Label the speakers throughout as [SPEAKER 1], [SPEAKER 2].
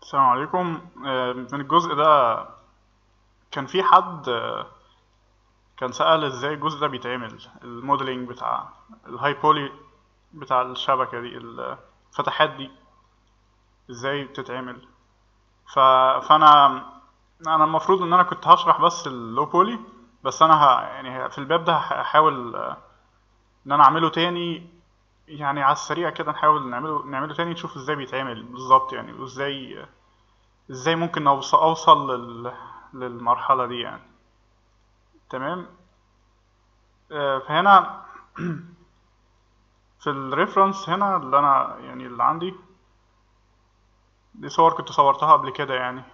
[SPEAKER 1] السلام عليكم آه، من الجزء ده كان في حد آه، كان سأل ازاي الجزء ده بيتعمل الموديلنج بتاع الهاي بولي بتاع الشبكة دي الفتحات دي ازاي بتتعمل ف... فانا انا المفروض ان انا كنت هشرح بس اللو بولي بس انا ه... يعني في الباب ده هحاول آه، ان انا اعمله تاني يعني على السريع كده نحاول نعمله نعمله تاني نشوف ازاي بيتعمل بالظبط يعني وازاي ازاي ممكن اوصل اوصل لل... للمرحلة دي يعني تمام آه، فهنا في الريفرنس هنا اللي انا يعني اللي عندي دي صور كنت صورتها قبل كده يعني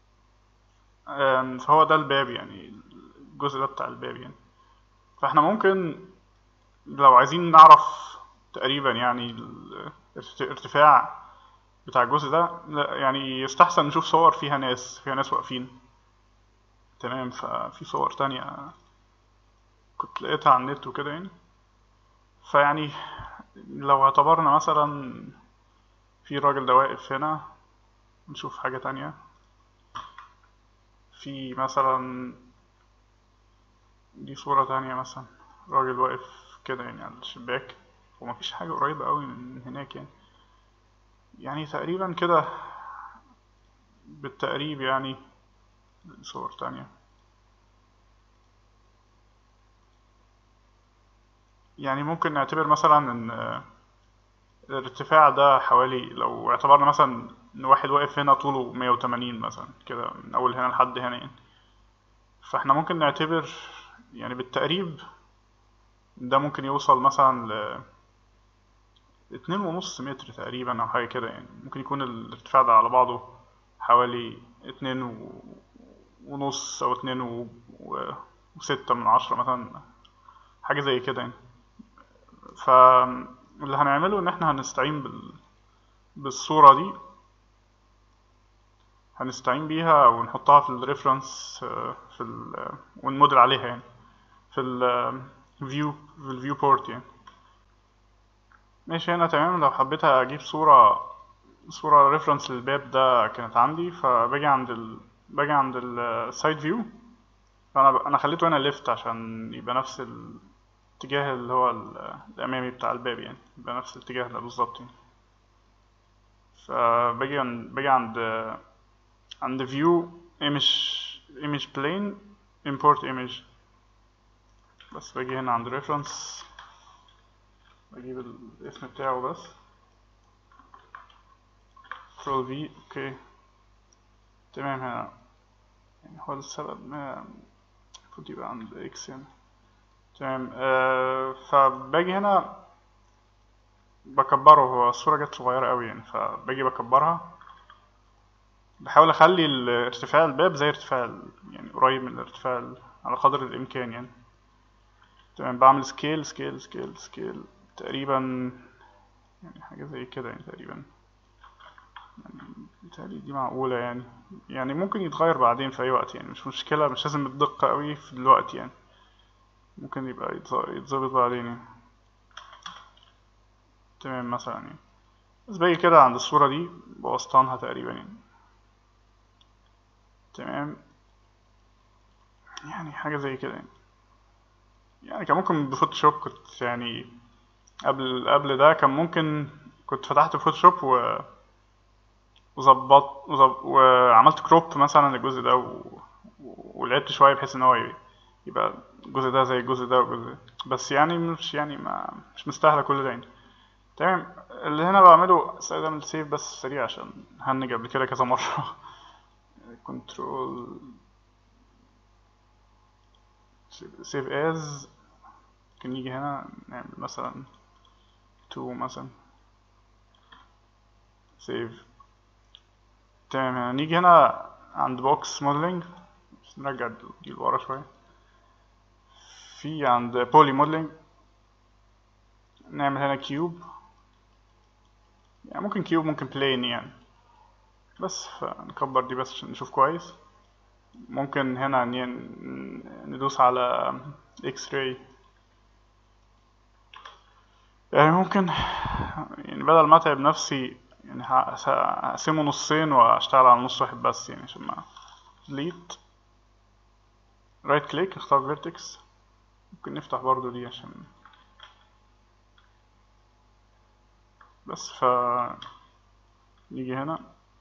[SPEAKER 1] آم، فهو ده الباب يعني الجزء ده بتاع الباب يعني فاحنا ممكن لو عايزين نعرف تقريبا يعني ال- الارتفاع بتاع الجزء ده لا، يعني يستحسن نشوف صور فيها ناس فيها ناس واقفين تمام ففي صور تانية كنت لقيتها على النت وكده يعني فيعني لو اعتبرنا مثلا في راجل ده واقف هنا نشوف حاجة تانية في مثلا دي صورة تانية مثلا راجل واقف كده يعني على الشباك ومفيش حاجة قريبة قوي من هناك يعني يعني تقريبا كده بالتقريب يعني صور تانية يعني ممكن نعتبر مثلا ان آه، الارتفاع ده حوالي لو اعتبرنا مثلا ان واحد واقف هنا طوله 180 مثلا كده من اول هنا لحد هنا يعني فاحنا ممكن نعتبر يعني بالتقريب ده ممكن يوصل مثلا ل اتنين ونص متر تقريبا او حاجة كده يعني ممكن يكون الارتفاع ده على بعضه حوالي اتنين و- ونص او اتنين و... و... وستة من عشرة مثلا حاجة زي كده يعني فاللي هنعمله ان احنا هنستعين بال... بالصورة دي هنستعين بيها ونحطها في الريفرنس في ال... ونموديل عليها يعني في الفيو في الفيو بورت يعني ماشي هنا تمام لو حبيت اجيب صورة صورة ريفرنس للباب ده كانت عندي فباجي عند ال... باجي عند السايد فيو فانا انا خليته هنا ليفت عشان يبقى نفس الاتجاه اللي هو ال- الامامي بتاع الباب يعني يبقى نفس الاتجاه ده بالظبط يعني فباجي عند باجي عند عند view image image plane import image بس باجي هنا عند reference بجيب الاسم بتاعه بس control V اوكي تمام هنا يعني هو السبب ما المفروض يبقى عند X يعني تمام آه فباجي هنا بكبره هو الصورة جت صغيرة قوي يعني فباجي بكبرها بحاول اخلي ال- ارتفاع الباب زي ارتفاع ال- يعني قريب من الارتفاع ال- على قدر الامكان يعني تمام بعمل سكيل سكيل سكيل سكيل تقريبا يعني حاجة زي كده يعني تقريبا بيتهيألي دي معقولة يعني يعني ممكن يتغير بعدين في أي وقت يعني مش مشكلة مش لازم الدقة قوي في الوقت يعني ممكن يبقى يتظ- يتظبط بعدين يعني تمام مثلا يعني بس باجي كده عند الصورة دي بوسطنها تقريبا يعني تمام يعني حاجة زي كده يعني يعني كان ممكن بفوتوشوب كنت يعني قبل قبل ده كان ممكن كنت فتحت فوتوشوب و وظبطت وظب- وعملت كروب مثلا للجزء ده و... ولعبت شوية بحيث ان هو ي- يبقى الجزء ده زي الجزء ده والجزء ده بس يعني مش يعني ما مش مستاهلة كل ده يعني تمام اللي هنا بعمله استخدم السيف بس سريع عشان هنج قبل كده كذا مرة كنترول سيف از ممكن نيجي هنا نعمل مثلا تو مثلا سيف تمام هنيجي هنا عند بوكس موديلنج بس نرجع دي لورا شوية في عند بولي موديلنج نعمل هنا كيوب يعني ممكن كيوب ممكن بلين يعني بس فنكبر دي بس عشان نشوف كويس ممكن هنا ن- ندوس على اكس راي يعني ممكن يعني بدل ما اتعب نفسي يعني ه- هقسمه نصين واشتغل على نص واحد بس يعني عشان ما delete رايت كليك اختار فيرتكس ممكن نفتح برضو دي عشان بس ف نيجي هنا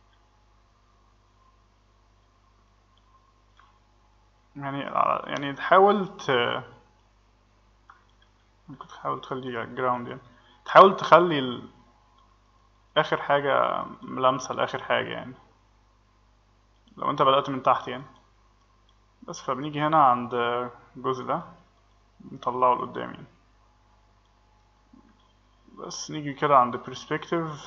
[SPEAKER 1] يعني يعني تحاول ت ممكن تحاول تخلي جراوند يعني تحاول تخلي ال... اخر حاجة ملامسة لاخر حاجة يعني لو انت بدأت من تحت يعني بس فبنيجي هنا عند الجزء ده نطلعه لقدام يعني بس نيجي كده عند perspective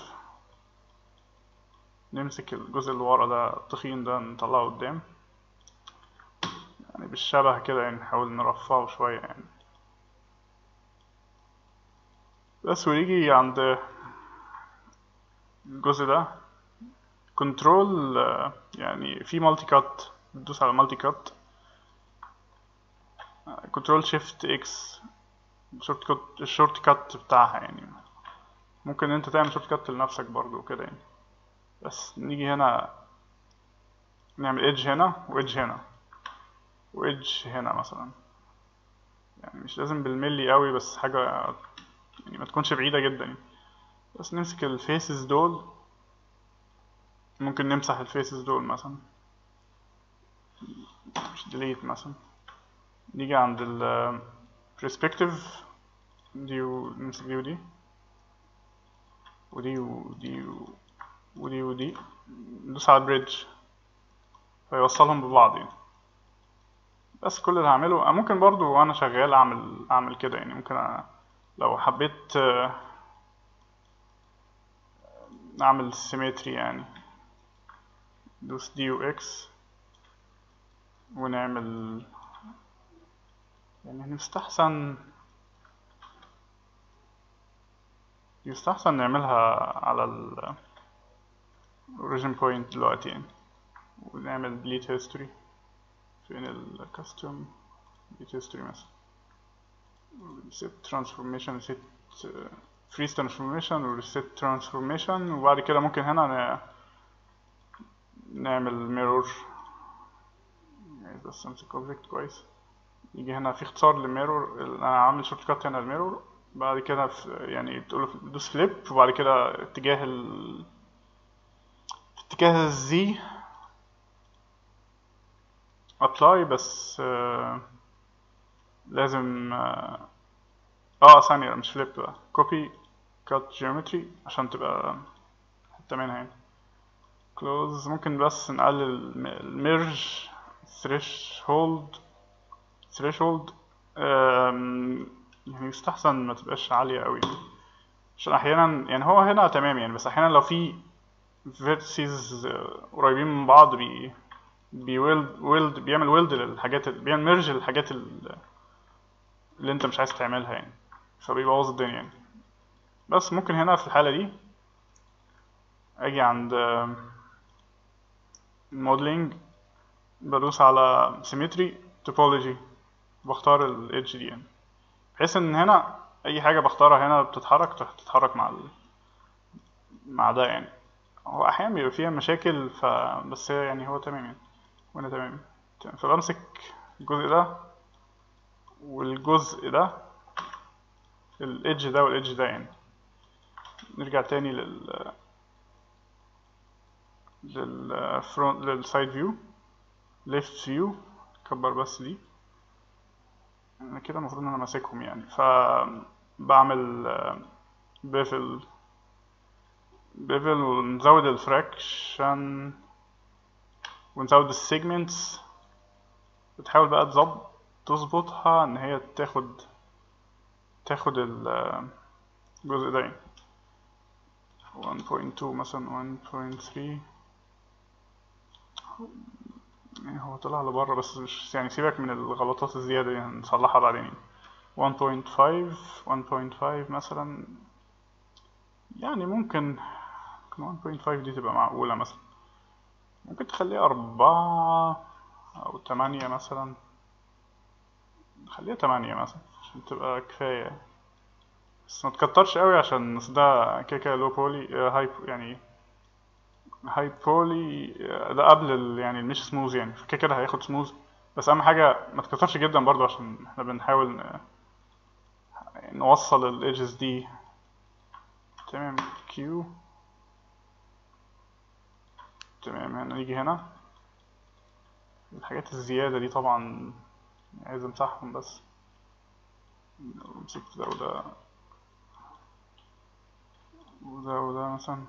[SPEAKER 1] نمسك الجزء اللي ورا ده التخين ده نطلعه قدام يعني بالشبه كده يعني نحاول نرفعه شوية يعني بس ونيجي عند الجزء ده كنترول يعني في مالتي كات تدوس على مالتي كات كنترول شيفت اكس الشورت كات الشورت كات بتاعها يعني ممكن انت تعمل شورت كات لنفسك برضو كده يعني بس نيجي هنا نعمل ايدج هنا وايدج هنا وايدج هنا مثلا يعني مش لازم بالملي قوي بس حاجة يعني ما تكونش بعيدة جدا يعني بس نمسك الفيسز دول ممكن نمسح الفيسز دول مثلا مش ديليت مثلا نيجي عند ال perspective دي ونمسك دي ودي ودي ودي ودي ودي ندوس على بريدج فيوصلهم ببعض يعني بس كل اللي هعمله ممكن برضو وانا شغال اعمل اعمل كده يعني ممكن أ... لو حبيت اعمل سيمتري يعني دوس دي و اكس ونعمل يعني يستحسن يستحسن نعملها على ال origin point دلوقتي يعني ونعمل delete history فين ال custom delete history مثلا set transformation set freeze transformation و reset transformation وبعد كده ممكن هنا نعمل mirror يعني بس امسك object كويس يجي هنا في اختصار للميرور انا عامل شورت كات هنا الميرور بعد كده يعني تقول له دوس فليب وبعد كده اتجاه ال في اتجاه الزي ابلاي بس آه لازم اه, آه ثانية مش فليب بقى كوبي كات جيومتري عشان تبقى حتة منها يعني كلوز ممكن بس نقلل الميرج ثريش هولد threshold يعني يستحسن ما تبقاش عالية قوي عشان احيانا يعني هو هنا تمام يعني بس احيانا لو في فيرتسز قريبين من بعض بي بي ويلد ويلد بيعمل ويلد للحاجات بيعمل ميرج للحاجات اللي انت مش عايز تعملها يعني فبيبوظ الدنيا يعني بس ممكن هنا في الحالة دي اجي عند الموديلنج بدوس على سيمتري توبولوجي بختار الإيدج دي يعني بحيث ان هنا اي حاجة بختارها هنا بتتحرك تتحرك مع ال... مع ده يعني هو احيانا بيبقى فيها مشاكل ف بس يعني هو تمام يعني وانا تمام فبمسك الجزء ده والجزء ده الايدج ده والايدج ده يعني نرجع تاني لل للفرونت للسايد فيو ليفت فيو كبر بس دي انا كده المفروض ان انا ماسكهم يعني ف بعمل بيفل بيفل ونزود الفراكشن ونزود السيجمنتس بتحاول بقى تظبط تظبطها ان هي تاخد تاخد الجزء ده 1.2 مثلا 1.3 يعني هو طلع لبره بس مش يعني سيبك من الغلطات الزيادة دي يعني نصلحها بعدين 1.5 1.5 مثلا يعني ممكن ممكن 1.5 دي تبقى معقولة مثلا ممكن تخليها أربعة أو تمانية مثلا خليها تمانية مثلا عشان تبقى كفاية بس ما تكترش قوي عشان ده كده كده لو بولي هاي يعني هايبولي ده قبل ال... يعني المش سموز يعني فكده كده هياخد سموز بس اهم حاجه ما تكترش جدا برضو عشان احنا بنحاول ن... نوصل الايدجز دي تمام كيو تمام هنا نيجي هنا الحاجات الزيادة دي طبعا عايز امسحهم بس لو مسكت ده وده وده وده مثلا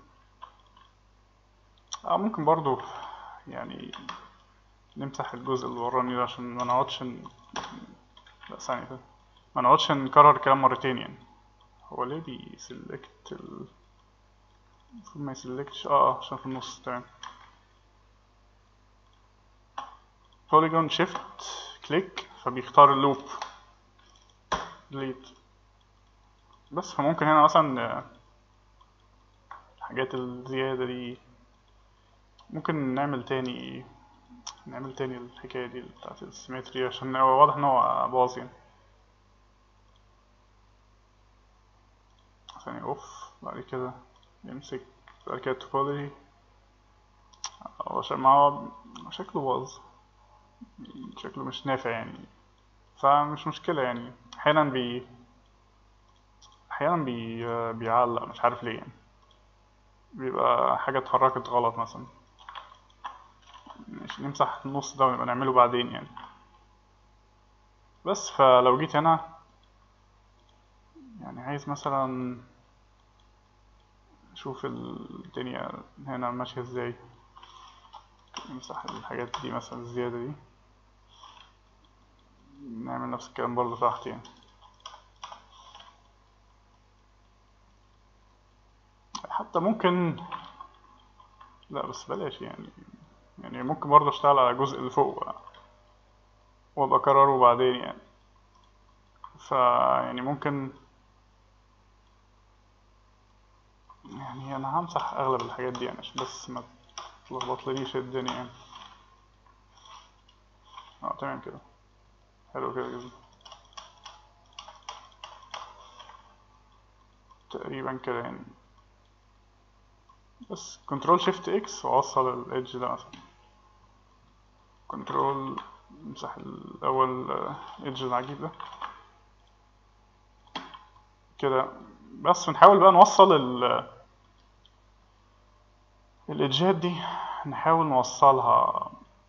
[SPEAKER 1] اه ممكن برضو يعني نمسح الجزء اللي وراني ده عشان ما نقعدش ن... لا ثانية كده ما نقعدش نكرر الكلام مرتين يعني هو ليه بيسلكت ال المفروض ما يسلكتش اه اه عشان في النص تمام بوليجون شيفت كليك فبيختار اللوب ديليت بس فممكن هنا مثلا آه، الحاجات الزيادة دي ممكن نعمل تاني نعمل تاني الحكاية دي بتاعت السيمتري عشان هو واضح ان هو باظ يعني ثانية اوف بعد كده يمسك بعد كده توبولوجي هو عشان ما هو شكله باظ شكله مش نافع يعني فمش مشكلة يعني أحيانا بي أحيانا بي... بيعلق مش عارف ليه يعني بيبقى حاجة اتحركت غلط مثلا ماشي نمسح النص ده ونبقى نعمله بعدين يعني بس فلو جيت هنا يعني عايز مثلا اشوف الدنيا هنا ماشية ازاي نمسح الحاجات دي مثلا الزيادة دي نعمل نفس الكلام برضه تحت يعني حتى ممكن لا بس بلاش يعني يعني ممكن برضه اشتغل على الجزء اللي فوق وابقى اكرره بعدين يعني فا يعني ممكن يعني انا همسح اغلب الحاجات دي يعني عشان بس ما تلخبطليش الدنيا يعني اه تمام كده حلو كده جدا تقريبا كده يعني بس كنترول شيفت اكس واوصل الايدج ده مثلا كنترول امسح الاول ايدج العجيب ده كده بس ونحاول بقى نوصل ال الايدجات دي نحاول نوصلها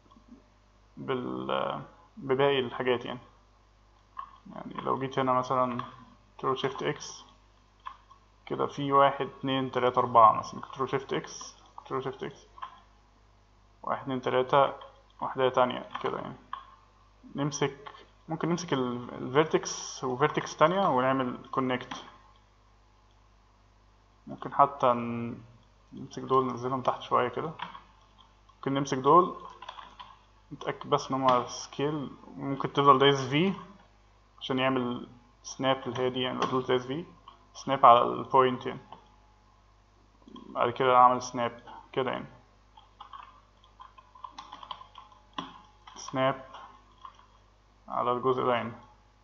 [SPEAKER 1] بال بباقي الحاجات يعني يعني لو جيت هنا مثلا كنترول شيفت اكس كده في واحد اتنين تلاتة أربعة مثلا كنترول شيفت اكس كنترول شيفت اكس واحد اتنين تلاتة واحدة تانية كده يعني نمسك ممكن نمسك الفيرتكس وفيرتكس تانية ونعمل كونكت ممكن حتى ن- نمسك دول ننزلهم تحت شوية كده ممكن نمسك دول نتأكد بس ان هما سكيل ممكن تفضل دايس في عشان يعمل سناب اللي هي دي يعني لو فضلت دايس في سناب على البوينت يعني بعد كده اعمل سناب كده يعني سناب على الجزء ده يعني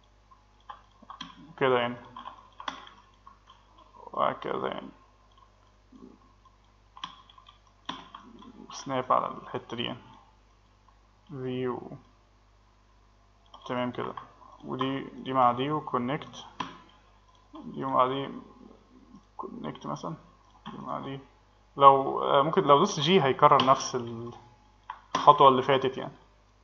[SPEAKER 1] كده يعني وهكذا يعني سناب على الحتة دي يعني فيو تمام كده ودي دي مع دي وكونكت دي مع دي كونكت مثلا دي مع دي لو آه، ممكن لو دوست جي هيكرر نفس الخطوة اللي فاتت يعني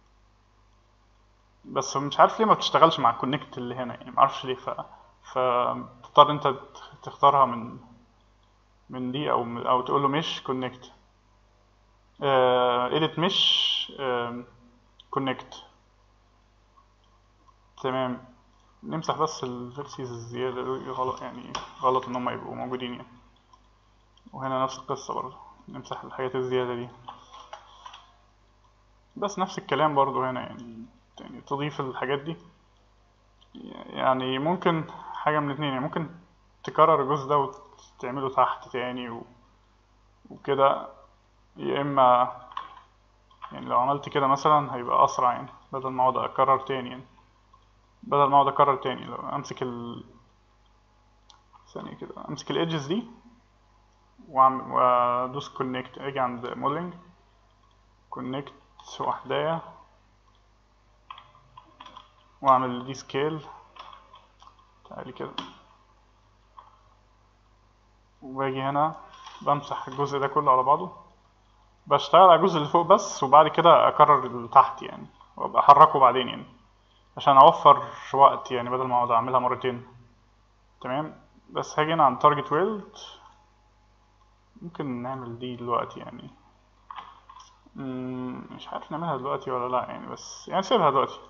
[SPEAKER 1] بس مش عارف ليه ما بتشتغلش مع الكونكت اللي هنا يعني معرفش ليه ف فتضطر انت تخ- تختارها من من دي او او تقول له مش كونكت edit مش كونكت تمام نمسح بس الفيرسيز الزيادة دول غلط يعني غلط ان هم يبقوا موجودين يعني وهنا نفس القصة برضه نمسح الحاجات الزيادة دي بس نفس الكلام برضه هنا يعني يعني تضيف الحاجات دي يعني ممكن حاجة من الاتنين يعني ممكن تكرر الجزء ده وتعمله تحت تاني و... وكده يا اما يعني لو عملت كده مثلا هيبقى اسرع يعني بدل ما اقعد اكرر تاني يعني بدل ما اقعد اكرر تاني لو امسك ال ثانية كده امسك الايدجز دي واعمل وادوس كونكت اجي عند موديلنج كونكت وحداية واعمل دي سكيل تعالي كده وباجي هنا بمسح الجزء ده كله على بعضه بشتغل على الجزء اللي فوق بس وبعد كده اكرر اللي تحت يعني وابقى احركه بعدين يعني عشان اوفر وقت يعني بدل ما اقعد اعملها مرتين تمام بس هاجي هنا عند تارجت ويلد ممكن نعمل دي دلوقتي يعني مم، مش عارف نعملها دلوقتي ولا لا يعني بس يعني سيبها دلوقتي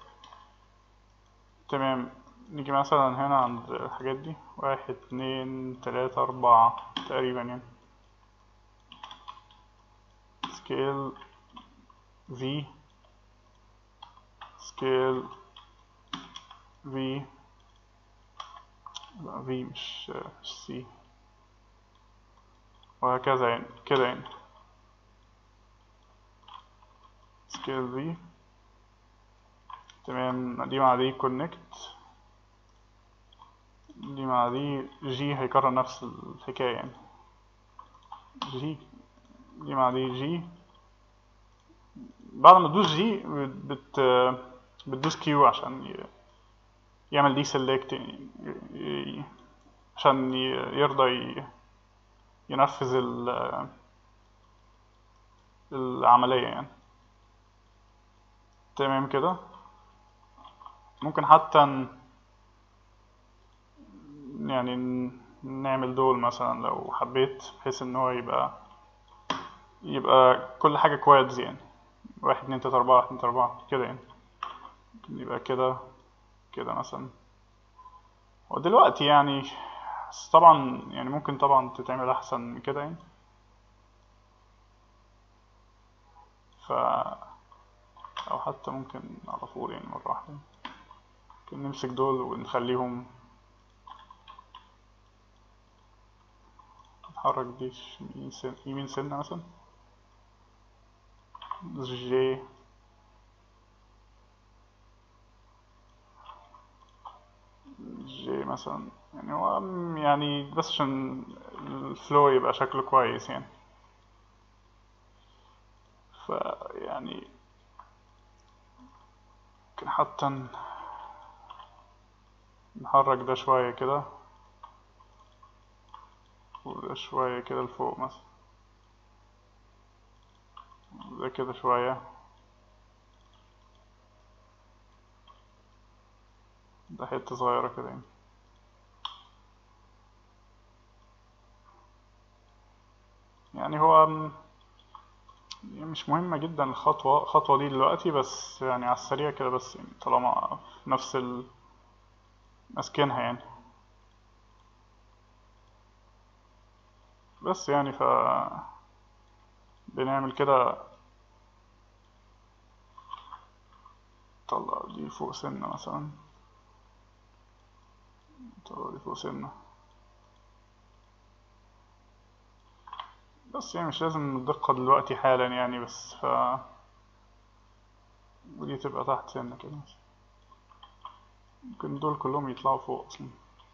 [SPEAKER 1] تمام نيجي مثلا هنا عند الحاجات دي واحد اتنين تلاتة أربعة تقريبا يعني سكيل في سكيل في لا في مش مش سي وهكذا يعني كده يعني سكيل في تمام دي مع دي كونكت دي مع دي جي هيكرر نفس الحكاية يعني جي دي مع دي جي بعد ما تدوس جي بت بتدوس كيو عشان ي- يعمل دي سيلكت عشان ي- يرضى ي- ينفذ ال- العملية يعني تمام كده ممكن حتى ن- يعني ن- نعمل دول مثلا لو حبيت بحيث ان هو يبقى يبقى كل حاجة كوادز يعني واحد اتنين تلاتة أربعة واحد اتنين تلاتة أربعة كده يعني ممكن يبقى كده كده مثلا ودلوقتي يعني بس طبعا يعني ممكن طبعا تتعمل أحسن من كده يعني ف أو حتى ممكن على طول يعني مرة واحدة ممكن نمسك دول ونخليهم نحرك دي ش- يمين سن- يمين سنة مثلا جي جي مثلا يعني هو م- يعني بس عشان الفلو يبقى شكله كويس يعني ف يعني ممكن حتى ن- نحرك ده شوية كده وده شوية كده لفوق مثلا ده كده شوية ده حتة صغيرة كده يعني يعني هو م- يعني مش مهمة جدا الخطوة الخطوة دي دلوقتي بس يعني على السريع كده بس يعني طالما في نفس ال ماسكينها يعني بس يعني ف بنعمل كده طلع دي فوق سنة مثلا طلع دي فوق سنة بس يعني مش لازم الدقة دلوقتي حالا يعني بس ف ودي تبقى تحت سنة كده مثلا. ممكن دول كلهم يطلعوا فوق أصلا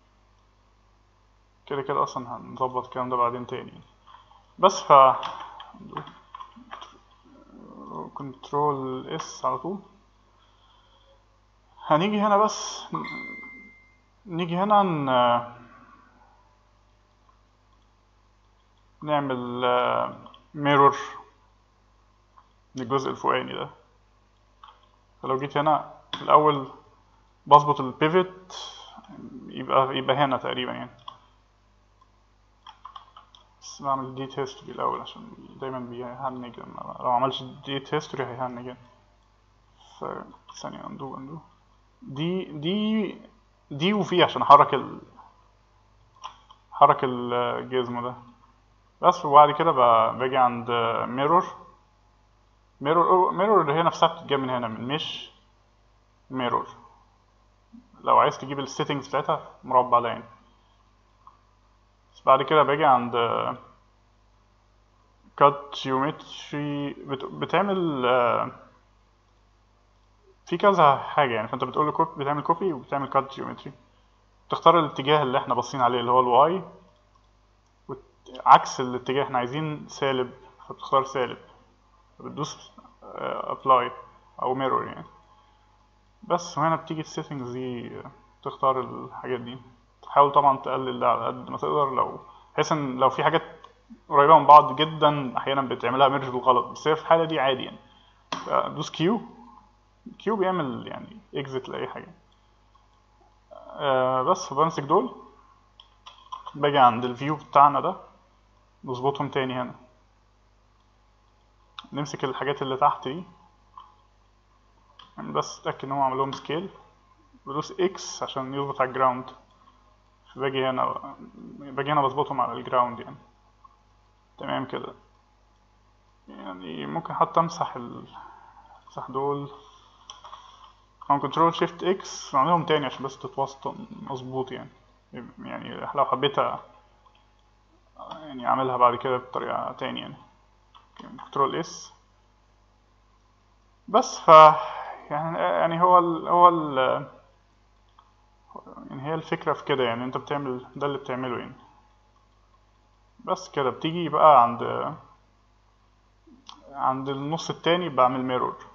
[SPEAKER 1] كده كده أصلا هنظبط الكلام ده بعدين تاني بس ف كنترول اس على طول هنيجي هنا بس نيجي هنا ن... نعمل ميرور للجزء الفوقاني ده فلو جيت هنا في الأول بظبط البيفت يبقى يبقى هنا تقريبا يعني بس بعمل ديت هيستوري الأول عشان دايما بيهنج لما لو عملش ديت هيستوري هيهنج يعني ف ثانية اندو اندو دي دي دي وفي عشان احرك ال احرك الجزم ده بس وبعد كده ب- باجي عند ميرور ميرور ميرور اللي هي نفسها بتتجاب من هنا من مش ميرور لو عايز تجيب السيتنجز بتاعتها مربع لاين بس بعد كده باجي عند كات جيومتري بتعمل آه، في كذا حاجة يعني فانت بتقول له كوبي بتعمل كوبي وبتعمل كات جيومتري تختار الاتجاه اللي احنا باصين عليه اللي هو الواي عكس الاتجاه احنا عايزين سالب فبتختار سالب بتدوس ابلاي او ميرور يعني بس وهنا بتيجي السيتنجز دي تختار الحاجات دي تحاول طبعا تقلل ده على قد ما تقدر لو بحيث ان لو في حاجات قريبة من بعض جدا احيانا بتعملها ميرج بالغلط بس هي في الحالة دي عادي يعني دوس كيو كيو بيعمل يعني اكزit لاي حاجة آه بس بمسك دول باجي عند الفيو بتاعنا ده نظبطهم تاني هنا نمسك الحاجات اللي تحت دي يعني بس اتأكد ان هو عمل لهم سكيل بدوس اكس عشان يظبط على الجراوند باجي هنا باجي هنا بظبطهم على الجراوند يعني تمام كده يعني ممكن حتى امسح ال امسح دول او كنترول شيفت اكس واعملهم تاني عشان بس تتوسط مظبوط يعني يعني لو حبيت يعني اعملها بعد كده بطريقة تاني يعني كنترول اس بس ف يعني يعني هو ال هو ال يعني هي الفكرة في كده يعني انت بتعمل ده اللي بتعمله يعني بس كده بتيجي بقى عند عند النص التاني بعمل ميرور